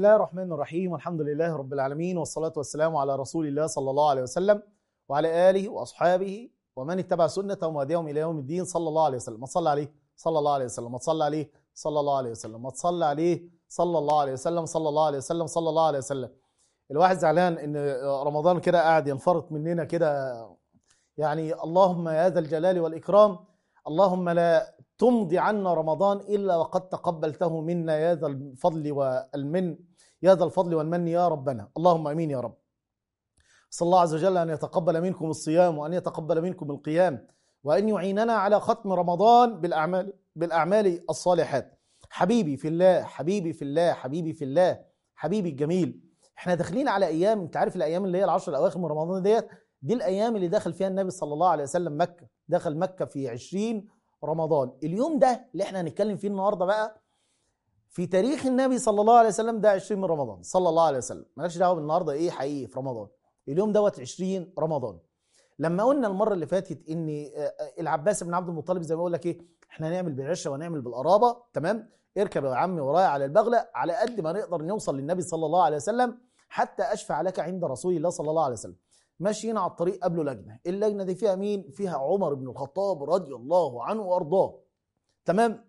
الله الرحمن الرحيم والحمد لله رب العالمين والصلاة والسلام على رسول الله صلى الله عليه وسلم وعلى آله وأصحابه ومن اتبع سنته وهديهم إلى يوم الدين صلى الله عليه وسلم ما تصلى عليه صلى الله عليه وسلم ما تصلى عليه صلى الله عليه وسلم ما تصلى عليه صلى الله عليه وسلم صلى الله عليه وسلم صلى الله عليه وسلم الواحد زعلان ان رمضان كده قاعد ينفرط مننا كده يعني اللهم يا ذا الجلال والإكرام اللهم لا تمضي عنا رمضان إلا وقد تقبلته منا يا ذا الفضل والمن يا ذا الفضل والمن يا ربنا اللهم امين يا رب صلى الله عز وجل ان يتقبل منكم الصيام وان يتقبل منكم القيام وان يعيننا على ختم رمضان بالاعمال بالاعمال الصالحات حبيبي في الله حبيبي في الله حبيبي في الله حبيبي الجميل احنا داخلين على ايام انت عارف الايام اللي هي العشر الاواخر من رمضان ديت دي الايام اللي دخل فيها النبي صلى الله عليه وسلم مكه دخل مكه في 20 رمضان اليوم ده اللي احنا هنتكلم فيه النهارده بقى في تاريخ النبي صلى الله عليه وسلم ده 20 من رمضان صلى الله عليه وسلم مالكش دعوه بالنهارده ايه حقيقي في رمضان اليوم دوت 20 رمضان لما قلنا المره اللي فاتت ان العباس بن عبد المطلب زي ما بقول لك ايه احنا هنعمل بالعشه ونعمل بالقرابه تمام اركب يا عمي ورايا على البغله على قد ما نقدر نوصل للنبي صلى الله عليه وسلم حتى اشفع لك عند رسول الله صلى الله عليه وسلم ماشيين على الطريق قبله لجنه اللجنه دي فيها مين فيها عمر بن الخطاب رضي الله عنه وارضاه تمام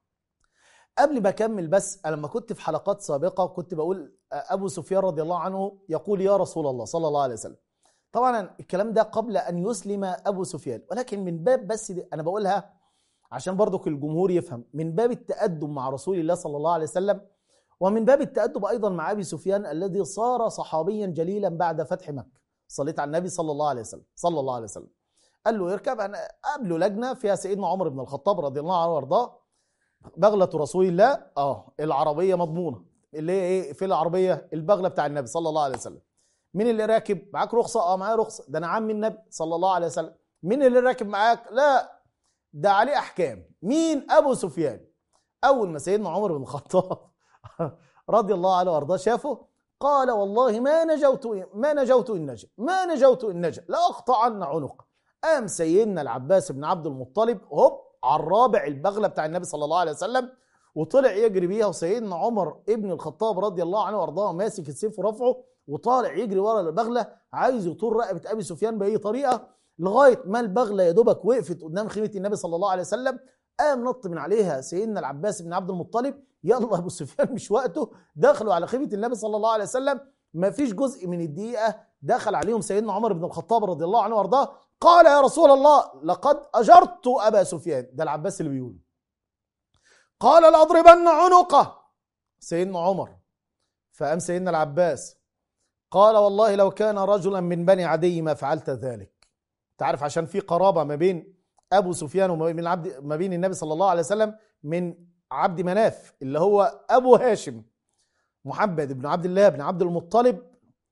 قبل ما اكمل بس أنا لما كنت في حلقات سابقه كنت بقول ابو سفيان رضي الله عنه يقول يا رسول الله صلى الله عليه وسلم طبعا الكلام ده قبل ان يسلم ابو سفيان ولكن من باب بس دي انا بقولها عشان برضك الجمهور يفهم من باب التأدب مع رسول الله صلى الله عليه وسلم ومن باب التأدب ايضا مع ابي سفيان الذي صار صحابيا جليلا بعد فتح مكه صليت على النبي صلى الله عليه وسلم صلى الله عليه وسلم قال له اركب انا قابله لجنه فيها سيدنا عمر بن الخطاب رضي الله عنه وارضاه بغله رسول الله اه العربيه مضمونه اللي هي ايه في العربيه البغله بتاع النبي صلى الله عليه وسلم مين اللي راكب معاك رخصه اه معايا رخصه ده انا عم النبي صلى الله عليه وسلم مين اللي راكب معاك لا ده عليه احكام مين ابو سفيان اول ما سيدنا عمر بن الخطاب رضي الله عنه وارضاه شافه قال والله ما نجوت ما نجوت ان نجا ما نجوت ان نجا لاقطعن عنق قام سيدنا العباس بن عبد المطلب هوب على الرابع البغله بتاع النبي صلى الله عليه وسلم وطلع يجري بيها وسيدنا عمر ابن الخطاب رضي الله عنه وارضاه ماسك السيف ورفعه وطالع يجري ورا البغله عايز يطول رقبه ابي سفيان باي طريقه لغايه ما البغله يا دوبك وقفت قدام خيمه النبي صلى الله عليه وسلم قام نط من عليها سيدنا العباس بن عبد المطلب يلا ابو سفيان مش وقته دخلوا على خيمه النبي صلى الله عليه وسلم ما فيش جزء من الدقيقه دخل عليهم سيدنا عمر بن الخطاب رضي الله عنه وارضاه قال يا رسول الله لقد اجرت ابا سفيان ده العباس اللي بيقول قال لاضربن عنقه سيدنا عمر فقام سيدنا العباس قال والله لو كان رجلا من بني عدي ما فعلت ذلك تعرف عشان في قرابه ما بين ابو سفيان وما بين عبد ما بين النبي صلى الله عليه وسلم من عبد مناف اللي هو ابو هاشم محمد بن عبد الله بن عبد المطلب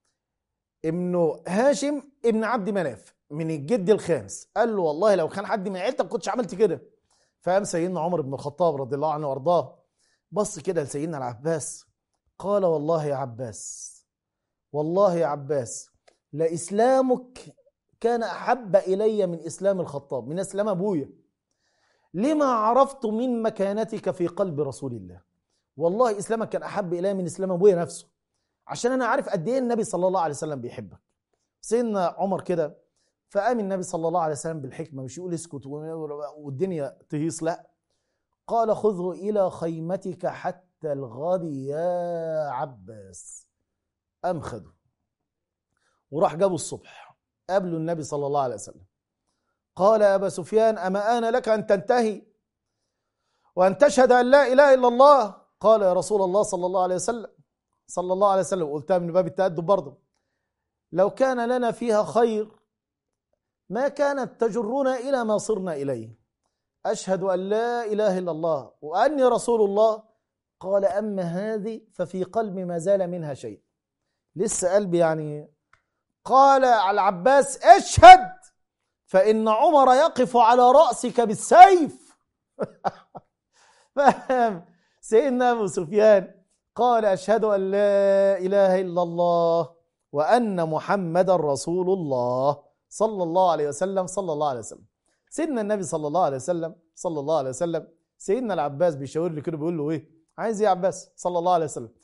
ابن هاشم ابن عبد مناف من الجد الخامس قال له والله لو كان حد من عيلتك كنتش عملت كده فقام سيدنا عمر بن الخطاب رضي الله عنه وارضاه بص كده لسيدنا العباس قال والله يا عباس والله يا عباس لاسلامك كان احب الي من اسلام الخطاب من اسلام ابويا لما عرفت من مكانتك في قلب رسول الله والله اسلامك كان احب الي من اسلام ابويا نفسه عشان انا عارف قد ايه النبي صلى الله عليه وسلم بيحبك سيدنا عمر كده فقام النبي صلى الله عليه وسلم بالحكمه مش يقول اسكت والدنيا تهيص لا قال خذه الى خيمتك حتى الغد يا عباس قام خده وراح جابه الصبح قابله النبي صلى الله عليه وسلم قال يا ابا سفيان اما ان لك ان تنتهي وان تشهد ان لا اله الا الله قال يا رسول الله صلى الله عليه وسلم صلى الله عليه وسلم قلتها من باب التأدب برضه لو كان لنا فيها خير ما كانت تجرنا إلى ما صرنا إليه أشهد أن لا إله إلا الله وأني رسول الله قال أما هذه ففي قلبي ما زال منها شيء لسه قلبي يعني قال على العباس اشهد فإن عمر يقف على رأسك بالسيف فاهم سيدنا أبو سفيان قال أشهد أن لا إله إلا الله وأن محمد رسول الله صلى الله عليه وسلم صلى الله عليه وسلم سيدنا النبي صلى الله عليه وسلم صلى الله عليه وسلم سيدنا العباس بيشاور لي كده بيقول له ايه عايز ايه يا عباس صلى الله عليه وسلم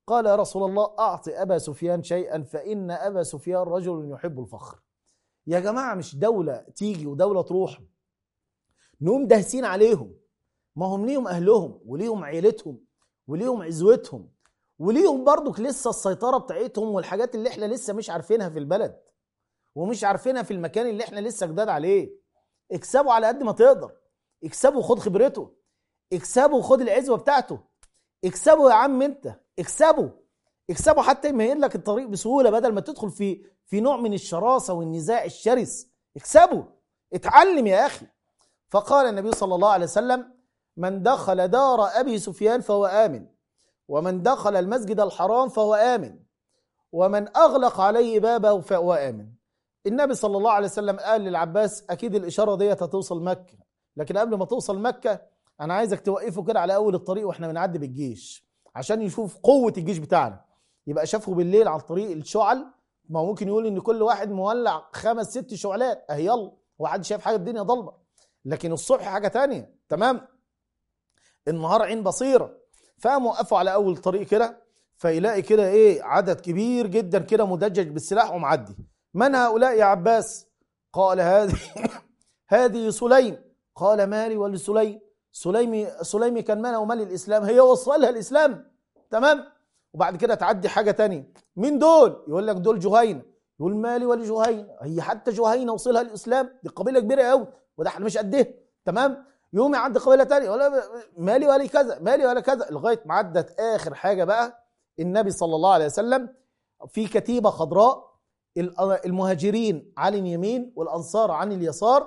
قال يا رسول الله أعط أبا سفيان شيئا فإن أبا سفيان رجل يحب الفخر يا جماعة مش دولة تيجي ودولة تروح نقوم داهسين عليهم ما هم ليهم أهلهم وليهم عيلتهم وليهم عزوتهم وليهم برضك لسه السيطرة بتاعتهم والحاجات اللي احنا لسه مش عارفينها في البلد ومش عارفينها في المكان اللي احنا لسه جداد عليه اكسبوا على قد ما تقدر اكسبوا وخد خبرته اكسبوا وخد العزوة بتاعته اكسبوا يا عم انت اكسبوا اكسبوا حتى يمهد لك الطريق بسهولة بدل ما تدخل في في نوع من الشراسة والنزاع الشرس اكسبوا اتعلم يا أخي فقال النبي صلى الله عليه وسلم من دخل دار أبي سفيان فهو آمن ومن دخل المسجد الحرام فهو آمن ومن أغلق عليه بابه فهو آمن النبي صلى الله عليه وسلم قال للعباس أكيد الإشارة ديت هتوصل مكة لكن قبل ما توصل مكة أنا عايزك توقفه كده على أول الطريق وإحنا بنعدي بالجيش عشان يشوف قوة الجيش بتاعنا يبقى شافه بالليل على الطريق الشعل ما هو ممكن يقول ان كل واحد مولع خمس ست شعلات اهي يلا وحد شايف حاجه الدنيا ضلمه لكن الصبح حاجه تانية تمام النهار عين بصيره فقاموا وقفوا على اول طريق كده فيلاقي كده ايه عدد كبير جدا كده مدجج بالسلاح ومعدي من هؤلاء يا عباس قال هذه هذه سليم قال مالي ولسليم سليمي سليمي كان مالها ومال الاسلام هي وصلها الاسلام تمام وبعد كده تعدي حاجه تانية مين دول يقول لك دول جهينه يقول مالي ولجهينه هي حتى جهينه وصلها الاسلام دي قبيله كبيره قوي وده احنا مش قدها تمام يوم يعدي قبيله تانية يقول مالي ولي كذا مالي ولا كذا لغايه ما عدت اخر حاجه بقى النبي صلى الله عليه وسلم في كتيبه خضراء المهاجرين عن اليمين والانصار عن اليسار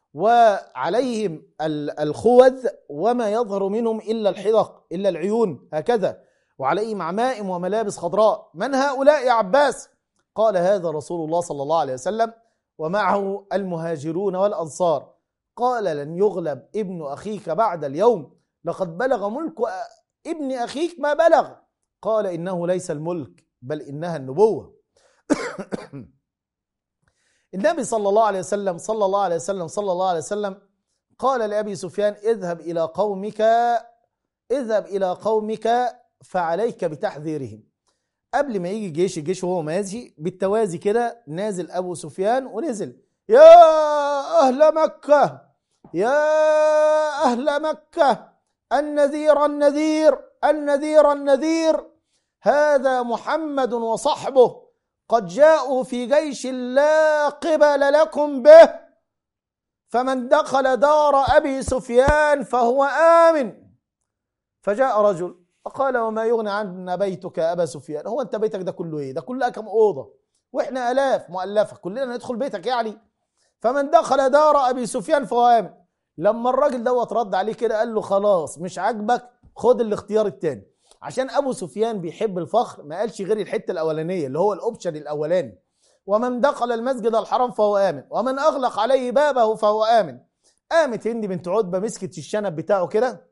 وعليهم الخوذ وما يظهر منهم الا الحدق الا العيون هكذا وعليهم عمائم وملابس خضراء من هؤلاء يا عباس قال هذا رسول الله صلى الله عليه وسلم ومعه المهاجرون والأنصار قال لن يغلب ابن أخيك بعد اليوم لقد بلغ ملك ابن أخيك ما بلغ قال إنه ليس الملك بل إنها النبوة النبي صلى الله عليه وسلم صلى الله عليه وسلم صلى الله عليه وسلم قال لأبي سفيان اذهب إلى قومك اذهب إلى قومك فعليك بتحذيرهم قبل ما يجي جيش الجيش وهو ماشي بالتوازي كده نازل ابو سفيان ونزل يا اهل مكه يا اهل مكه النذير النذير النذير النذير هذا محمد وصحبه قد جاءوا في جيش لا قبل لكم به فمن دخل دار ابي سفيان فهو امن فجاء رجل فقال وما يغني عنا بيتك يا ابا سفيان هو انت بيتك ده كله ايه ده كلها كم اوضه واحنا الاف مؤلفه كلنا ندخل بيتك يعني فمن دخل دار ابي سفيان فهو امن لما الراجل دوت رد عليه كده قال له خلاص مش عاجبك خد الاختيار الثاني عشان ابو سفيان بيحب الفخر ما قالش غير الحته الاولانيه اللي هو الاوبشن الاولاني ومن دخل المسجد الحرام فهو امن ومن اغلق عليه بابه فهو امن قامت هند بنت عتبه مسكت الشنب بتاعه كده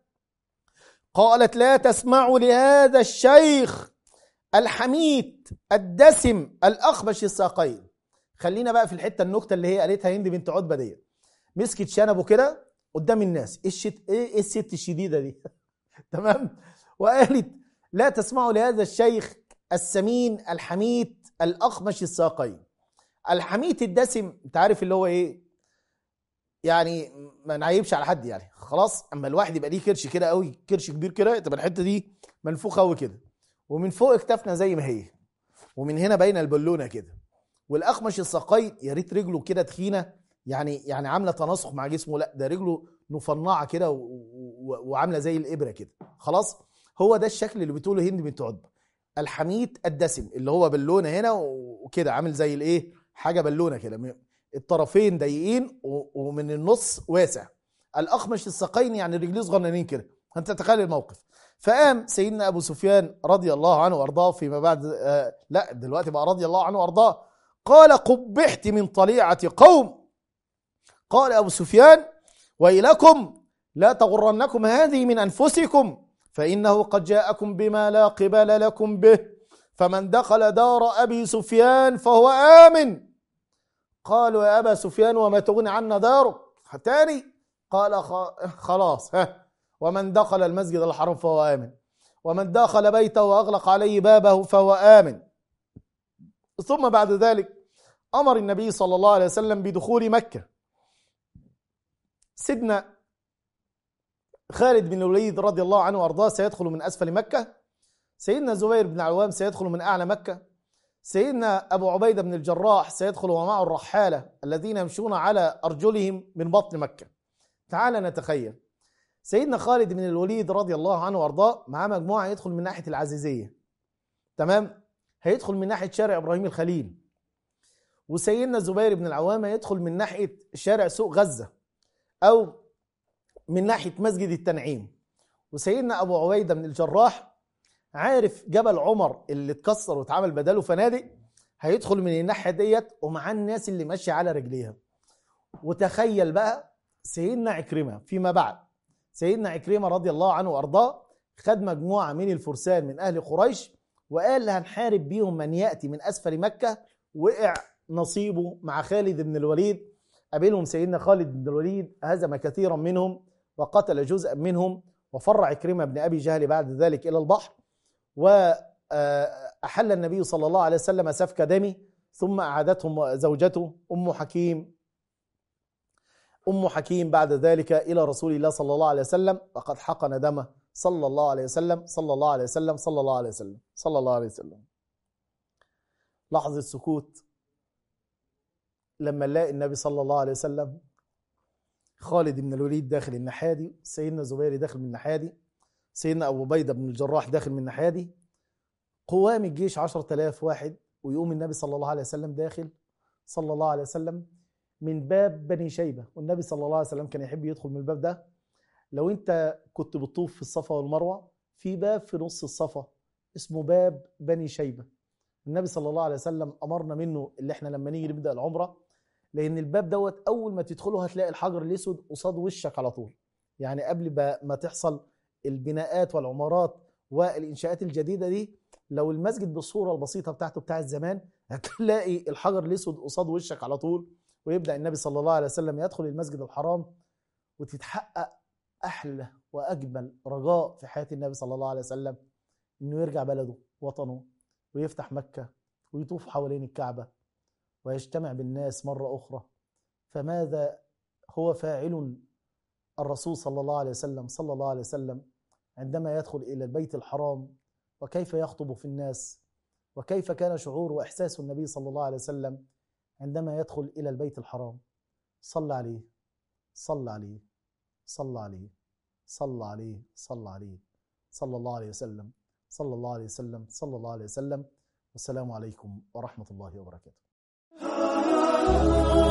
قالت لا تسمعوا لهذا الشيخ الحميد الدسم الأخبش الساقين خلينا بقى في الحتة النكتة اللي هي قالتها هند بنت عتبة دي مسكت شنبه كده قدام الناس ايه الشت ايه الست الشديدة دي تمام وقالت لا تسمعوا لهذا الشيخ السمين الحميد الأخمش الساقين الحميد الدسم انت عارف اللي هو ايه يعني ما نعيبش على حد يعني خلاص اما الواحد يبقى ليه كرش كده قوي كرش كبير كده تبقى الحته دي منفوخه قوي كده ومن فوق اكتافنا زي ما هي ومن هنا باينه البالونه كده والاخمش الساقين يا ريت رجله كده تخينه يعني يعني عامله تناسق مع جسمه لا ده رجله مفنعه كده وعامله زي الابره كده خلاص هو ده الشكل اللي بتقوله هند بنت عتبه الحميد الدسم اللي هو بالونه هنا وكده عامل زي الايه حاجه بالونه كده الطرفين ضيقين ومن النص واسع الاخمش الساقين يعني رجليه صغننين كده انت تتخيل الموقف فقام سيدنا ابو سفيان رضي الله عنه وارضاه فيما بعد آه لا دلوقتي بقى رضي الله عنه وارضاه قال قبحت من طليعه قوم قال ابو سفيان ويلكم لا تغرنكم هذه من انفسكم فانه قد جاءكم بما لا قبل لكم به فمن دخل دار ابي سفيان فهو امن قالوا يا ابا سفيان وما تغني عنا دارك تاني قال خلاص ها ومن دخل المسجد الحرام فهو آمن ومن دخل بيته وأغلق عليه بابه فهو آمن ثم بعد ذلك أمر النبي صلى الله عليه وسلم بدخول مكة سيدنا خالد بن الوليد رضي الله عنه وارضاه سيدخل من اسفل مكه سيدنا زبير بن عوام سيدخل من اعلى مكه سيدنا ابو عبيده بن الجراح سيدخل ومعه الرحاله الذين يمشون على ارجلهم من بطن مكه تعال نتخيل سيدنا خالد بن الوليد رضي الله عنه وارضاه معاه مجموعه يدخل من ناحيه العزيزيه تمام هيدخل من ناحيه شارع ابراهيم الخليل وسيدنا زبير بن العوام يدخل من ناحيه شارع سوق غزه او من ناحيه مسجد التنعيم وسيدنا ابو عبيده بن الجراح عارف جبل عمر اللي اتكسر واتعمل بداله فنادق هيدخل من الناحيه ديت ومعاه الناس اللي ماشيه على رجليها وتخيل بقى سيدنا عكرمه فيما بعد سيدنا عكرمه رضي الله عنه وارضاه خد مجموعه من الفرسان من اهل قريش وقال هنحارب بيهم من ياتي من اسفل مكه وقع نصيبه مع خالد بن الوليد قابلهم سيدنا خالد بن الوليد هزم كثيرا منهم وقتل جزءا منهم وفر عكرمة بن أبي جهل بعد ذلك إلى البحر وأحل النبي صلى الله عليه وسلم سفك دمه ثم أعادتهم زوجته أم حكيم أم حكيم بعد ذلك إلى رسول الله صلى الله عليه وسلم وقد حقن دمه صلى الله عليه وسلم صلى الله عليه وسلم صلى الله عليه وسلم صلى الله عليه وسلم لحظة سكوت لما نلاقي النبي صلى الله عليه وسلم خالد بن الوليد داخل الناحيه دي سيدنا زبير داخل من الناحيه دي سيدنا ابو بيده بن الجراح داخل من الناحيه دي قوام الجيش 10000 واحد ويقوم النبي صلى الله عليه وسلم داخل صلى الله عليه وسلم من باب بني شيبه والنبي صلى الله عليه وسلم كان يحب يدخل من الباب ده لو انت كنت بتطوف في الصفا والمروه في باب في نص الصفا اسمه باب بني شيبه النبي صلى الله عليه وسلم امرنا منه اللي احنا لما نيجي نبدا العمره لان الباب دوت اول ما تدخله هتلاقي الحجر الاسود قصاد وشك على طول يعني قبل ما تحصل البناءات والعمارات والانشاءات الجديده دي لو المسجد بالصوره البسيطه بتاعته بتاعت زمان هتلاقي الحجر الاسود قصاد وشك على طول ويبدا النبي صلى الله عليه وسلم يدخل المسجد الحرام وتتحقق احلى واجمل رجاء في حياه النبي صلى الله عليه وسلم انه يرجع بلده وطنه ويفتح مكه ويطوف حوالين الكعبه ويجتمع بالناس مرة أخرى فماذا هو فاعل الرسول صلى الله عليه وسلم صلى الله عليه وسلم عندما يدخل إلى البيت الحرام وكيف يخطب في الناس وكيف كان شعور وإحساس النبي صلى الله عليه وسلم عندما يدخل إلى البيت الحرام صلى عليه صلى عليه صلى عليه صلى عليه صلى عليه صلى الله عليه وسلم صلى الله عليه وسلم صلى الله عليه وسلم والسلام عليكم ورحمة الله وبركاته Oh